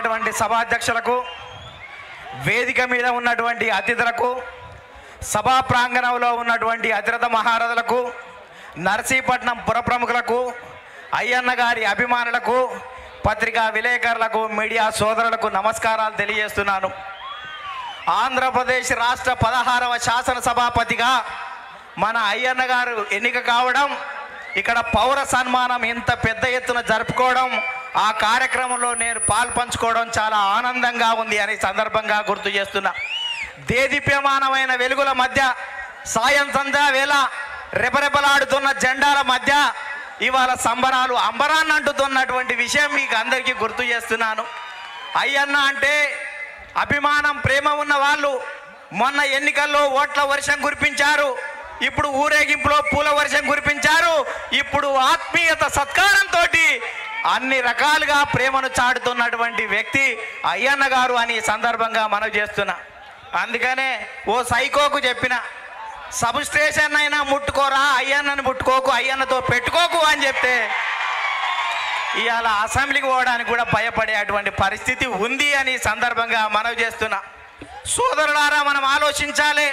గౌరవనీయులైనటువంటి సభాధ్యక్షులకు వేదిక మీద ఉన్నటువంటి అతిథులకు సభా ప్రాంగణంలో ఉన్నటువంటి అతిరథ మహారథులకు నర్సీపట్నం పుర ప్రముఖులకు అయ్యన్న గారి అభిమానులకు పత్రికా విలేకరులకు మీడియా సోదరులకు నమస్కారాలు తెలియజేస్తున్నాను ఆంధ్రప్రదేశ్ రాష్ట్ర పదహారవ శాసనసభాపతిగా మన అయ్యన్న గారు ఎన్నిక కావడం ఇక్కడ పౌర సన్మానం ఇంత పెద్ద ఎత్తున జరుపుకోవడం ఆ కార్యక్రమంలో నేను పాల్పంచుకోవడం చాలా ఆనందంగా ఉంది అనే సందర్భంగా గుర్తు చేస్తున్నా దేదీప్యమానమైన వెలుగుల మధ్య సాయం సంధ్యా వేళ రెపరెపలాడుతున్న జెండాల మధ్య ఇవాళ సంబరాలు అంబరాన్ని అంటుతున్నటువంటి విషయం మీకు అందరికీ గుర్తు చేస్తున్నాను అయ్యన్న అంటే అభిమానం ప్రేమ ఉన్న వాళ్ళు మొన్న ఎన్నికల్లో ఓట్ల వర్షం కురిపించారు ఇప్పుడు ఊరేగింపులో పూల వర్షం కురిపించారు ఇప్పుడు ఆత్మీయత సత్కారంతో అన్ని రకాలుగా ప్రేమను చాటుతున్నటువంటి వ్యక్తి అయ్యన్న గారు అని ఈ సందర్భంగా మనవి చేస్తున్నా అందుకనే ఓ సైకోకు చెప్పిన సబ్ స్టేషన్ అయినా ముట్టుకోరా అయ్యన్నని ముట్టుకోకు అయ్యన్నతో పెట్టుకోకు అని చెప్తే ఇవాళ అసెంబ్లీకి పోవడానికి కూడా భయపడేటువంటి పరిస్థితి ఉంది అని ఈ సందర్భంగా మనవి చేస్తున్నా సోదరులారా మనం ఆలోచించాలి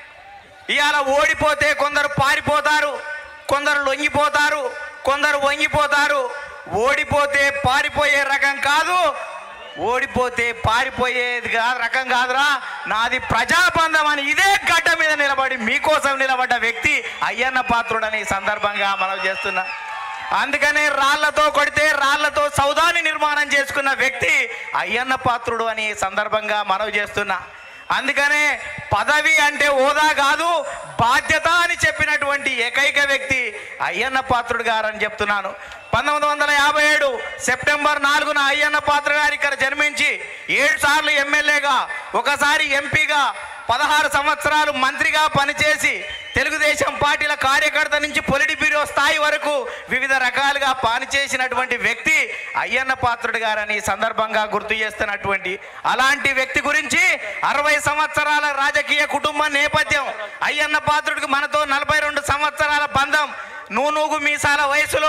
ఇవాళ ఓడిపోతే కొందరు పారిపోతారు కొందరు లొంగిపోతారు కొందరు వంగిపోతారు ఓడిపోతే పారిపోయే రకం కాదు ఓడిపోతే పారిపోయేది కాదు రకం కాదురా నాది ప్రజాబంధం అని ఇదే గడ్డ మీద నిలబడి మీకోసం నిలబడ్డ వ్యక్తి అయ్యన్న పాత్రుడని ఈ సందర్భంగా మనం చేస్తున్నా అందుకనే రాళ్లతో కొడితే రాళ్లతో సౌదాన్ని నిర్మాణం చేసుకున్న వ్యక్తి అయ్యన్న పాత్రుడు అని ఈ సందర్భంగా మనవి చేస్తున్నా అందుకనే పదవి అంటే హోదా కాదు బాధ్యత అని చెప్పినటువంటి ఏకైక వ్యక్తి అయ్యన్న పాత్రుడు గారు అని చెప్తున్నాను పంతొమ్మిది వందల యాభై ఏడు సెప్టెంబర్ నాలుగున అయ్యన్న పాత్ర గారు ఇక్కడ జన్మించి ఏడు సార్లు ఎమ్మెల్యేగా ఒకసారి ఎంపీగా పదహారు సంవత్సరాలు మంత్రిగా పనిచేసి తెలుగుదేశం పార్టీల కార్యకర్త నుంచి పొలిటి బ్యూరో స్థాయి వరకు వివిధ రకాలుగా పనిచేసినటువంటి వ్యక్తి అయ్యన్న పాత్రుడు గారని ఈ సందర్భంగా గుర్తు చేస్తున్నటువంటి అలాంటి వ్యక్తి గురించి అరవై సంవత్సరాల రాజకీయ కుటుంబ నేపథ్యం అయ్యన్న పాత్రుడికి మనతో నలభై రెండు సంవత్సరాల బంధం నూనూగు మీసాల వయసులో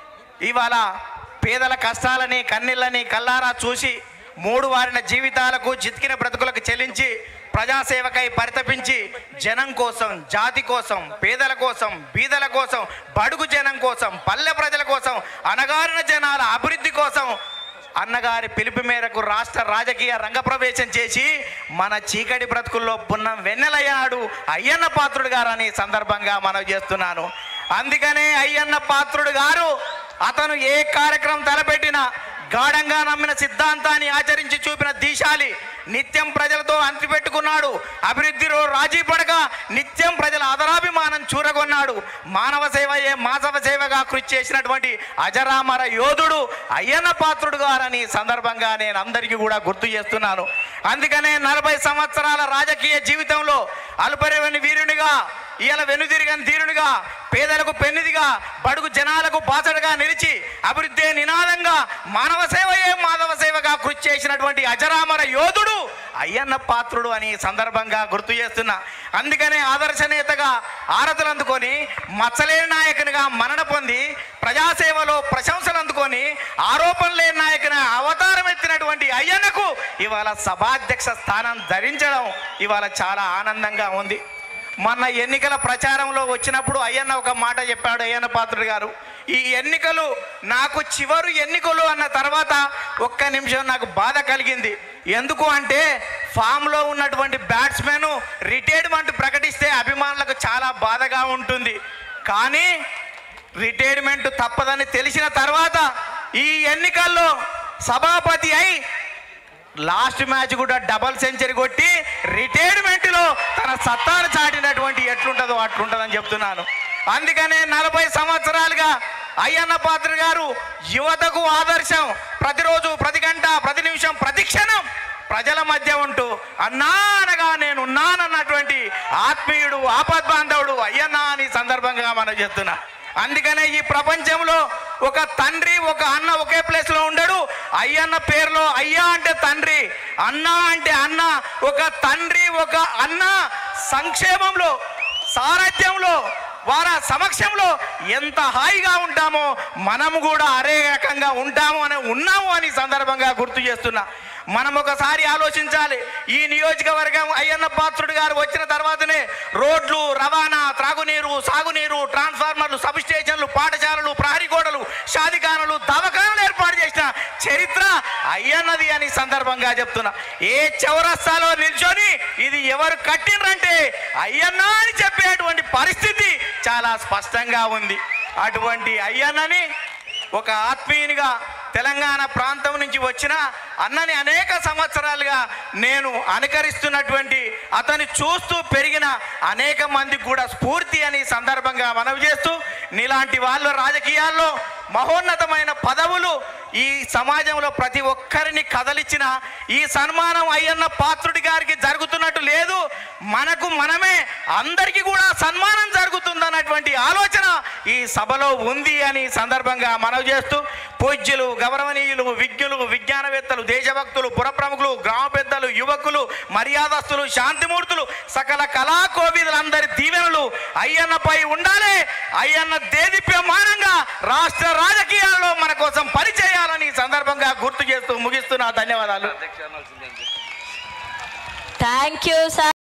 ఇవాళ పేదల కష్టాలని కన్నీళ్ళని కల్లారా చూసి మూడు వారిన జీవితాలకు చితికిన బ్రతుకులకు చెల్లించి ప్రజాసేవకై పరితపించి జనం కోసం జాతి కోసం పేదల కోసం బీదల కోసం బడుగు జనం కోసం పల్లె ప్రజల కోసం అనగారిన జనాల అభివృద్ధి కోసం అన్నగారి పిలుపు మేరకు రాష్ట్ర రాజకీయ రంగప్రవేశం చేసి మన చీకటి బ్రతుకుల్లో పున్నం వెన్నెలయ్యాడు అయ్యన్న పాత్రుడు గారు అని సందర్భంగా మనవి చేస్తున్నాను అందుకనే అయ్యన్న పాత్రుడు గారు అతను ఏ కార్యక్రమం తలపెట్టినా గాఢంగా నమ్మిన సిద్ధాంతాన్ని ఆచరించి చూపిన దీశాలి నిత్యం ప్రజలతో అంటిపెట్టుకున్నాడు అభివృద్ధిలో రాజీ పడక నిత్యం ప్రజల ఆదరాభిమానం చూరగొన్నాడు మానవ సేవయే మాధవ సేవగా కృషి చేసినటువంటి అజరామర యోధుడు అయ్యన్న పాత్రుడు గారని ఈ సందర్భంగా నేను అందరికీ కూడా గుర్తు చేస్తున్నాను అందుకనే నలభై సంవత్సరాల రాజకీయ జీవితంలో అల్పరేవని వీరునిగా ఇవాళ వెనుదిరిగని ధీరునిగా పేదలకు పెన్నిదిగా బడుగు జనాలకు బాసడగా నిలిచి అభివృద్ధి నినాదంగా మానవ సేవయే మాధవ సేవగా కృషి చేసినటువంటి అజరామర యోధుడు అయ్యన్న పాత్రుడు అని ఈ సందర్భంగా గుర్తు చేస్తున్నా అందుకనే ఆదర్శ నేతగా ఆరతులు అందుకొని మచ్చలేని నాయకునిగా మరణ పొంది ప్రజాసేవలో ప్రశంసలు అందుకొని ఆరోపణ లేని నాయకుని అవతారం ఎత్తినటువంటి అయ్యన్నకు ఇవాళ సభాధ్యక్ష స్థానం ధరించడం ఇవాళ చాలా ఆనందంగా ఉంది మొన్న ఎన్నికల ప్రచారంలో వచ్చినప్పుడు అయ్యన్న ఒక మాట చెప్పాడు అయ్యన్న పాత్రుడు గారు ఈ ఎన్నికలు నాకు చివరు ఎన్నికలు అన్న తర్వాత ఒక్క నిమిషం నాకు బాధ కలిగింది ఎందుకు అంటే ఫామ్లో ఉన్నటువంటి బ్యాట్స్మెన్ రిటైర్మెంట్ ప్రకటిస్తే అభిమానులకు చాలా బాధగా ఉంటుంది కానీ రిటైర్మెంట్ తప్పదని తెలిసిన తర్వాత ఈ ఎన్నికల్లో సభాపతి అయి లాస్ట్ మ్యాచ్ కూడా డబల్ సెంచరీ కొట్టి రిటైర్మెంట్లో తన సత్తాను చాటినటువంటి ఎట్లుంటుందో అట్లుంటుందని చెప్తున్నాను అందుకనే నలభై సంవత్సరాలుగా అయ్యన్న పాత్ర గారు యువతకు ఆదర్శం ప్రతిరోజు ప్రతి గంట ప్రతి నిమిషం ప్రతి క్షణం ప్రజల మధ్య ఉంటూ అన్నా అనగా నేను ఉన్నానన్నటువంటి ఆత్మీయుడు ఆపద్బాంధవుడు అయ్యన్న అని సందర్భంగా మనం చెప్తున్నా అందుకనే ఈ ప్రపంచంలో ఒక తండ్రి ఒక అన్న ఒకే ప్లేస్ లో ఉండడు అయ్యన్న పేరులో అయ్యా అంటే తండ్రి అన్న అంటే అన్న ఒక తండ్రి ఒక అన్న సంక్షేమంలో సారథ్యంలో వారి సమక్షంలో ఎంత హాయిగా ఉంటామో మనము కూడా అరే రకంగా ఉంటాము అని ఉన్నాము అని సందర్భంగా గుర్తు చేస్తున్నా మనం ఒకసారి ఆలోచించాలి ఈ నియోజకవర్గం అయ్యన్న పాత్రుడు గారు వచ్చిన తర్వాతనే రోడ్లు రవాణా త్రాగునీరు సాగునీరు ట్రాన్స్ఫార్మర్లు సబ్ స్టేషన్లు పాఠశాలలు ప్రహరీ గోడలు షాదిఖానలు దవాఖానలు ఏర్పాటు చేసిన చరిత్ర అయ్యన్నది అని సందర్భంగా చెప్తున్నా ఏ చౌరస్తాలో నిల్చొని ఇది ఎవరు కట్టినరంటే అయ్యన్న అని చెప్పేటువంటి పరిస్థితి చాలా స్పష్టంగా ఉంది అటువంటి అయ్యన్నని ఒక ఆత్మీయునిగా తెలంగాణ ప్రాంతం నుంచి వచ్చిన అన్నని అనేక సంవత్సరాలుగా నేను అనుకరిస్తున్నటువంటి అతని చూస్తూ పెరిగిన అనేక మందికి కూడా స్ఫూర్తి అని సందర్భంగా మనవి చేస్తూ నీలాంటి వాళ్ళు రాజకీయాల్లో మహోన్నతమైన పదవులు ఈ సమాజంలో ప్రతి ఒక్కరిని కదలిచ్చిన ఈ సన్మానం అయ్యన్న పాత్రుడి గారికి జరుగుతున్నట్టు లేదు మనకు మనమే అందరికీ కూడా సన్మానం జరుగుతుందన్నటువంటి ఆలోచన ఈ సభలో ఉంది అని సందర్భంగా మనవి చేస్తూ పూజ్యులు గౌరవనీయులు విజ్ఞులు విజ్ఞానవేత్తలు దేశభక్తులు పురప్రముఖులు గ్రామ పెద్దలు యువకులు మర్యాదస్తులు శాంతిమూర్తులు సకల కళా కోవిదులందరి దీవెనలు అయ్యన్నపై ఉండాలి అయ్యన్న దేదీప్యమానంగా రాష్ట్ర రాజకీయాల్లో మన కోసం పనిచేయాలని ఈ సందర్భంగా గుర్తు చేస్తూ ముగిస్తున్నా ధన్యవాదాలు థ్యాంక్ యూ సార్